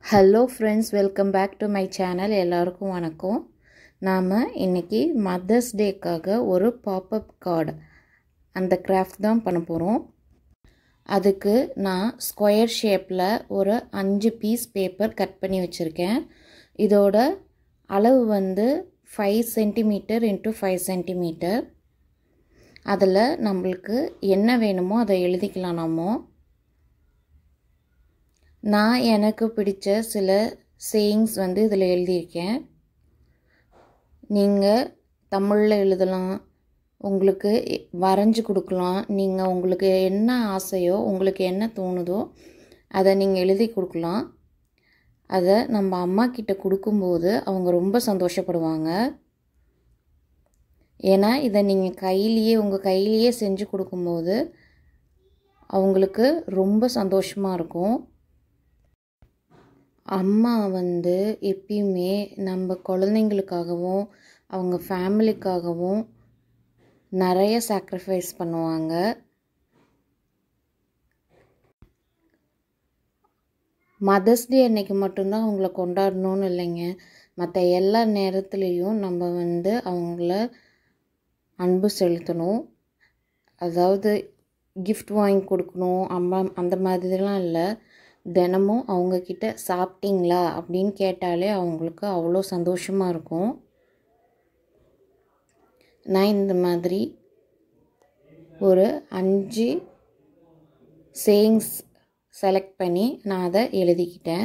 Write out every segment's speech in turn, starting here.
hello friends welcome back to my channel எல்லாருக்கும் வணக்கம் நாம் இன்றைக்கி மதர்ஸ் டேக்காக ஒரு பாப்அப் கார்டு அந்த கிராஃப்ட் தான் பண்ண போகிறோம் அதுக்கு நான் ஸ்கொயர் ஷேப்பில் ஒரு அஞ்சு பீஸ் பேப்பர் கட் பண்ணி வச்சுருக்கேன் இதோட அளவு வந்து five centimetre into five centimetre அதில் நம்மளுக்கு என்ன வேணுமோ அதை எழுதிக்கலாம் நம்ம நான் எனக்கு பிடிச்ச சில சேயிங்ஸ் வந்து இதில் எழுதியிருக்கேன் நீங்கள் தமிழில் எழுதலாம் உங்களுக்கு வரைஞ்சி கொடுக்கலாம் நீங்கள் உங்களுக்கு என்ன ஆசையோ உங்களுக்கு என்ன தோணுதோ அதை நீங்கள் எழுதி கொடுக்கலாம் அதை நம்ம அம்மா கிட்ட கொடுக்கும்போது அவங்க ரொம்ப சந்தோஷப்படுவாங்க ஏன்னா இதை நீங்கள் கையிலேயே உங்கள் கையிலேயே செஞ்சு கொடுக்கும்போது அவங்களுக்கு ரொம்ப சந்தோஷமாக இருக்கும் அம்மா வந்து எப்பயுமே நம்ம குழந்தைங்களுக்காகவும் அவங்க ஃபேமிலிக்காகவும் நிறைய சாக்ரிஃபைஸ் பண்ணுவாங்க மதர்ஸ் டே அன்னைக்கு மட்டும்தான் அவங்கள கொண்டாடணும்னு இல்லைங்க மற்ற எல்லா நேரத்துலேயும் நம்ம வந்து அவங்கள அன்பு செலுத்தணும் அதாவது கிஃப்ட் வாங்கி கொடுக்கணும் அம்மா அந்த மாதிரிலாம் இல்லை தினமும் அவங்கக்கிட்ட சாப்பிட்டீங்களா அப்படின்னு கேட்டாலே அவங்களுக்கு அவ்வளோ சந்தோஷமாக இருக்கும் நான் இந்த மாதிரி ஒரு அஞ்சு சேயிங்ஸ் செலக்ட் பண்ணி நான் அதை எழுதிக்கிட்டேன்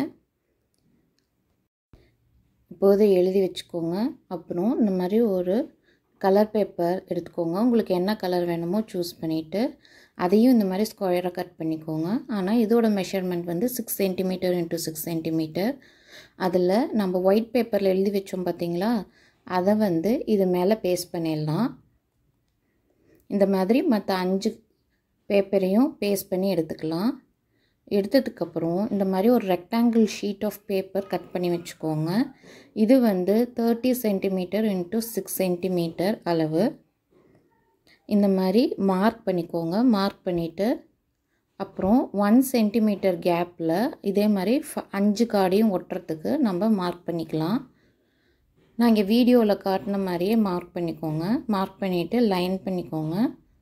இப்போது எழுதி வச்சுக்கோங்க அப்புறம் இந்த மாதிரி ஒரு கலர் பேப்பர் எடுத்துக்கோங்க உங்களுக்கு என்ன கலர் வேணுமோ சூஸ் பண்ணிவிட்டு அதையும் இந்த மாதிரி ஸ்கொயராக கட் பண்ணிக்கோங்க ஆனால் இதோட மெஷர்மெண்ட் வந்து six centimetre into six centimetre அதில் நம்ம ஒயிட் பேப்பரில் எழுதி வச்சோம் பார்த்தீங்களா அதை வந்து இது மேலே பேஸ்ட் பண்ணிடலாம் இந்த மாதிரி மற்ற அஞ்சு பேப்பரையும் பேஸ்ட் பண்ணி எடுத்துக்கலாம் எடுத்ததுக்கப்புறம் இந்த மாதிரி ஒரு rectangle sheet of paper cut பண்ணி வச்சுக்கோங்க இது வந்து thirty centimetre into six centimetre அளவு இந்த மாதிரி மார்க் பண்ணிக்கோங்க மார்க் பண்ணிவிட்டு அப்புறம் ஒன் சென்டிமீட்டர் கேப்பில் இதே மாதிரி ஃப அஞ்சு கார்டையும் ஒட்டுறதுக்கு நம்ம மார்க் பண்ணிக்கலாம் நான் இங்கே வீடியோவில் காட்டின மாதிரியே மார்க் பண்ணிக்கோங்க மார்க் பண்ணிவிட்டு லைன் பண்ணிக்கோங்க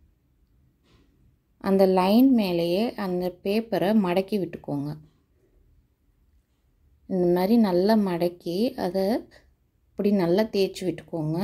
அந்த லைன் மேலேயே அந்த பேப்பரை மடக்கி விட்டுக்கோங்க இந்த மாதிரி நல்லா மடக்கி அதை இப்படி நல்லா தேய்ச்சி விட்டுக்கோங்க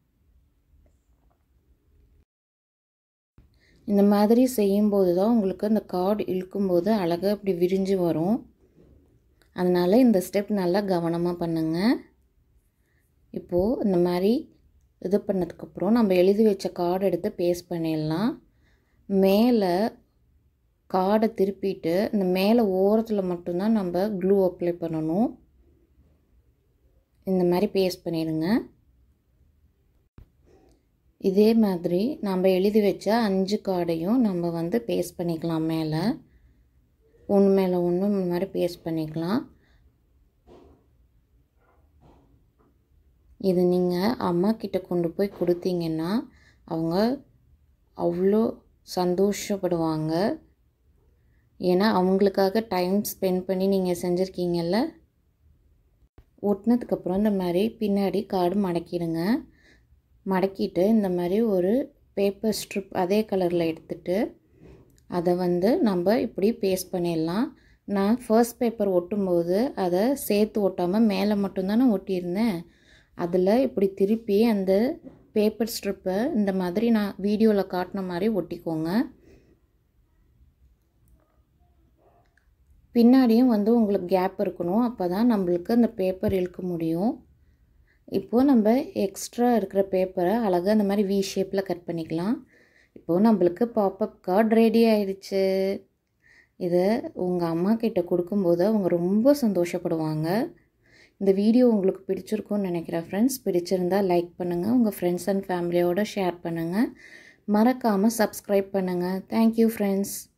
இந்த மாதிரி செய்யும்போது தான் உங்களுக்கு அந்த கார்டு இழுக்கும்போது அழகாக இப்படி விரிஞ்சு வரும் அதனால் இந்த ஸ்டெப் நல்லா கவனமாக பண்ணுங்கள் இப்போது இந்த மாதிரி இது பண்ணதுக்கப்புறம் நம்ம எழுதி வச்ச கார்டு எடுத்து பேஸ்ட் பண்ணிடலாம் மேலே கார்டை திருப்பிட்டு இந்த மேலே ஓரத்தில் மட்டும்தான் நம்ம க்ளூ அப்ளை பண்ணணும் இந்த மாதிரி பேஸ்ட் பண்ணிடுங்க இதே மாதிரி நம்ம எழுதி வச்ச அஞ்சு கார்டையும் நம்ம வந்து பேஸ்ட் பண்ணிக்கலாம் மேலே ஒன்று மேலே ஒன்று இந்த மாதிரி பேஸ்ட் பண்ணிக்கலாம் இது நீங்கள் அம்மா கிட்ட கொண்டு போய் கொடுத்தீங்கன்னா அவங்க அவ்வளோ சந்தோஷப்படுவாங்க ஏன்னா அவங்களுக்காக டைம் ஸ்பெண்ட் பண்ணி நீங்கள் செஞ்சுருக்கீங்கல்ல ஒட்டினதுக்கப்புறம் இந்த மாதிரி பின்னாடி கார்டு மடக்கிடுங்க மடக்கிட்டு இந்த மாதிரி ஒரு பேப்பர் ஸ்ட்ரிப் அதே கலரில் எடுத்துகிட்டு அதை வந்து நம்ம இப்படி பேஸ்ட் பண்ணிடலாம் நான் ஃபர்ஸ்ட் பேப்பர் ஒட்டும்போது அதை சேர்த்து ஒட்டாமல் மேலே மட்டும்தானே ஒட்டியிருந்தேன் அதில் இப்படி திருப்பி அந்த பேப்பர் ஸ்ட்ரிப்பை இந்த மாதிரி நான் வீடியோவில் காட்டின மாதிரி ஒட்டிக்கோங்க பின்னாடியும் வந்து உங்களுக்கு கேப் இருக்கணும் அப்போ தான் நம்மளுக்கு அந்த பேப்பர் இழுக்க முடியும் இப்போது நம்ம எக்ஸ்ட்ரா இருக்கிற பேப்பரை அழகாக இந்த மாதிரி வி ஷேப்பில் கட் பண்ணிக்கலாம் இப்போது நம்மளுக்கு பாப்அப் கார்டு ரெடி ஆயிடுச்சு இதை உங்கள் அம்மா கிட்ட கொடுக்கும்போது அவங்க ரொம்ப சந்தோஷப்படுவாங்க இந்த வீடியோ உங்களுக்கு பிடிச்சிருக்கும்னு நினைக்கிறேன் ஃப்ரெண்ட்ஸ் பிடிச்சிருந்தால் லைக் பண்ணுங்கள் உங்கள் ஃப்ரெண்ட்ஸ் அண்ட் ஃபேமிலியோடு ஷேர் பண்ணுங்கள் மறக்காமல் சப்ஸ்கிரைப் பண்ணுங்கள் தேங்க்யூ ஃப்ரெண்ட்ஸ்